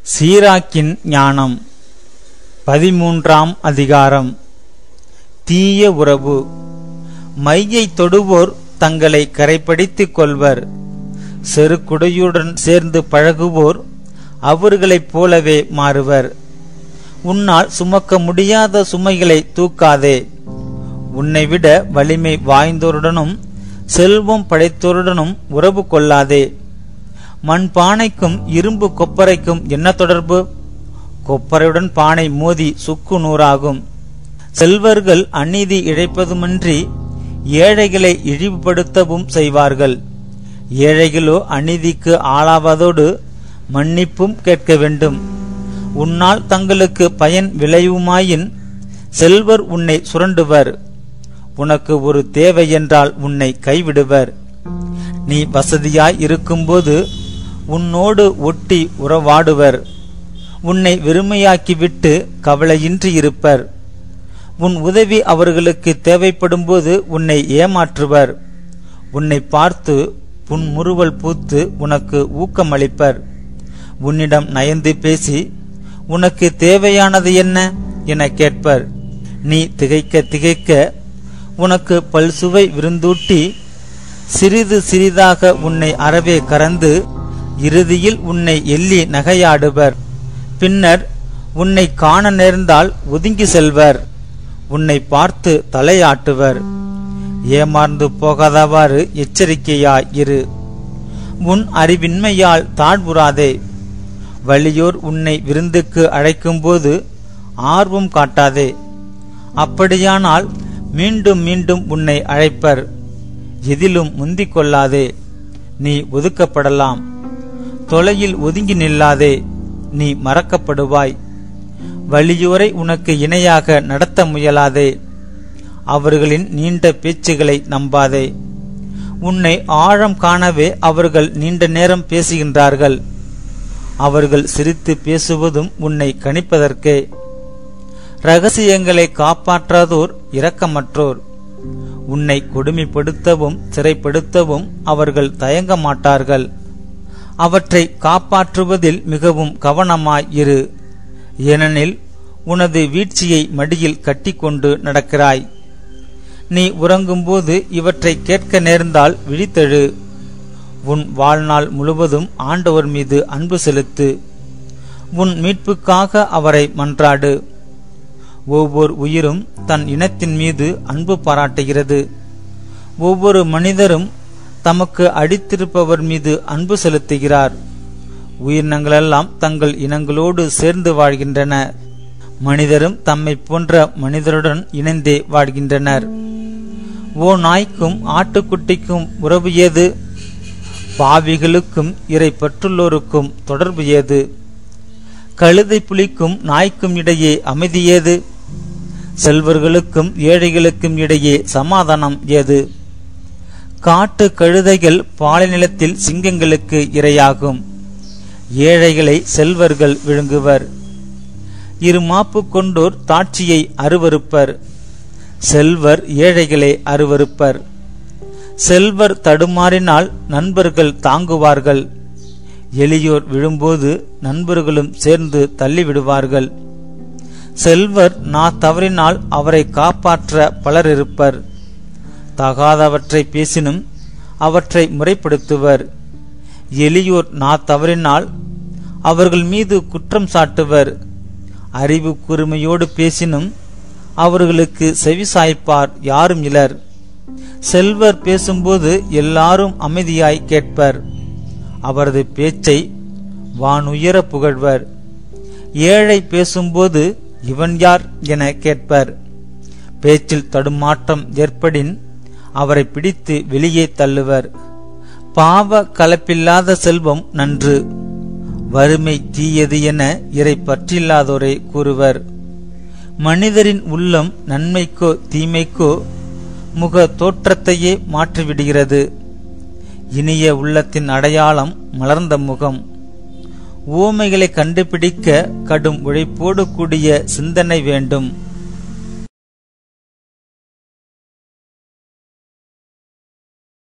சீராக்கின் ஞானம் பதிமூன்றாம் அதிகாரம் தீய உறவு மையை தொடுவோர் தங்களை கரைப்படுத்திக் கொள்வர் செருக்குடையுடன் சேர்ந்து பழகுவோர் அவர்களைப் போலவே மாறுவர் உன்னால் சுமக்க முடியாத சுமைகளை தூக்காதே உன்னை விட வலிமை வாய்ந்தோருடனும் செல்வம் படைத்தோருடனும் உறவு கொள்ளாதே மண் பானைக்கும் இரும்பு கொப்பரைக்கும் என்ன தொடர்பு கொப்பரையுடன் பானை மோதி சுக்கு நூறாகும் செல்வர்கள் அநீதி இழைப்பதுமின்றி ஏழைகளை இழிவுபடுத்தவும் செய்வார்கள் ஏழைகளோ அநீதிக்கு ஆளாவதோடு மன்னிப்பும் கேட்க வேண்டும் உன்னால் தங்களுக்கு பயன் விளைவுமாயின் செல்வர் உன்னை சுரண்டுவர் உனக்கு ஒரு தேவை என்றால் உன்னை கைவிடுவர் நீ வசதியாய் இருக்கும்போது உன்னோடு ஒட்டி உறவாடுவர் உன்னை வெறுமையாக்கிவிட்டு கவலையின்றி இருப்பர் உன் உதவி அவர்களுக்கு தேவைப்படும்போது உன்னை ஏமாற்றுவர் உன்னை பார்த்து புன்முறுவல் பூத்து உனக்கு ஊக்கமளிப்பர் உன்னிடம் நயந்து பேசி உனக்கு தேவையானது என்ன என கேட்பர் நீ திகைக்க திகைக்க உனக்கு பல்சுவை விருந்தூட்டி சிறிது சிறிதாக உன்னை அறவே கறந்து இறுதியில் உன்னை எள்ளி நகையாடுவர் பின்னர் உன்னை காண நேர்ந்தால் ஒதுங்கி செல்வர் உன்னை பார்த்து தலையாட்டுவர் ஏமாந்து போகாதவாறு எச்சரிக்கையாய் இரு உன் அறிவின்மையால் தாழ்வுறாதே வலியோர் உன்னை விருந்துக்கு அழைக்கும்போது ஆர்வம் காட்டாதே அப்படியானால் மீண்டும் மீண்டும் உன்னை அழைப்பர் எதிலும் முந்திக் கொள்ளாதே நீ ஒதுக்கப்படலாம் தொலையில் ஒதுங்கி நில்லாதே நீ மறக்கப்படுவாய் வலியோரை உனக்கு இணையாக நடத்த முயலாதே அவர்களின் நீண்ட பேச்சுகளை நம்பாதே உன்னை ஆழம் காணவே அவர்கள் நீண்ட நேரம் பேசுகின்றார்கள் அவர்கள் சிரித்து பேசுவதும் உன்னை கணிப்பதற்கே ரகசியங்களை காப்பாற்றாதோர் இரக்கமற்றோர் உன்னை கொடுமைப்படுத்தவும் சிறைப்படுத்தவும் அவர்கள் தயங்க மாட்டார்கள் அவற்றை காப்பாற்றுவதில் மிகவும் கவனமாய் இரு ஏனெனில் உனது வீழ்ச்சியை மடியில் கட்டிக்கொண்டு நடக்கிறாய் நீ உறங்கும்போது இவற்றை கேட்க நேர்ந்தால் விழித்தெழு உன் வாழ்நாள் முழுவதும் ஆண்டவர் மீது அன்பு செலுத்து உன் மீட்புக்காக அவரை மன்றாடு ஒவ்வொரு உயிரும் தன் இனத்தின் மீது அன்பு பாராட்டுகிறது ஒவ்வொரு மனிதரும் தமக்கு அடித்திருப்பவர் மீது அன்பு செலுத்துகிறார் உயிரினங்களெல்லாம் தங்கள் இனங்களோடு சேர்ந்து வாழ்கின்றன மனிதரும் தம்மை போன்ற மனிதருடன் இணைந்தே வாழ்கின்றனர் ஓ நாய்க்கும் ஆட்டுக்குட்டிக்கும் உறவு ஏது பாவிகளுக்கும் இறை பற்றுள்ளோருக்கும் தொடர்பு ஏது கழுதை புலிக்கும் நாய்க்கும் இடையே அமைதி ஏது செல்வர்களுக்கும் ஏழைகளுக்கும் இடையே சமாதானம் ஏது காட்டு கழுதைகள் பாலைநிலத்தில் சிங்கங்களுக்கு இரையாகும் ஏழைகளை செல்வர்கள் விழுங்குவர் இரு மாப்பு கொண்டோர் தாட்சியை அருவருப்பர் செல்வர் ஏழைகளை அருவருப்பர் செல்வர் தடுமாறினால் நண்பர்கள் தாங்குவார்கள் எளியோர் விழும்போது நண்பர்களும் சேர்ந்து தள்ளிவிடுவார்கள் செல்வர் நா தவறினால் அவரை காப்பாற்ற பலர் இருப்பர் தகாதவற்றை பேசினும் அவற்றை முறைப்படுத்துவர் எளியோர் நா தவறினால் அவர்கள் மீது குற்றம் சாட்டுவர் அறிவு கூர்மையோடு பேசினும் அவர்களுக்கு செவிசாய்ப்பார் யாரும் இலர் செல்வர் பேசும்போது எல்லாரும் அமைதியாய் கேட்பர் அவரது பேச்சை வானுயர புகழ்வர் ஏழை பேசும்போது இவன் யார் என கேட்பர் பேச்சில் தடுமாற்றம் ஏற்படின் அவரை பிடித்து வெளியே தள்ளுவர் பாவ கலப்பில்லாத செல்வம் நன்று வறுமை தீயது என இறை பற்றில்லாதோரை கூறுவர் மனிதரின் உள்ளம் நன்மைக்கோ தீமைக்கோ முக தோற்றத்தையே மாற்றிவிடுகிறது இனிய உள்ளத்தின் அடையாளம் மலர்ந்த முகம் ஊமைகளை கண்டுபிடிக்க கடும் உழைப்போடு கூடிய சிந்தனை வேண்டும்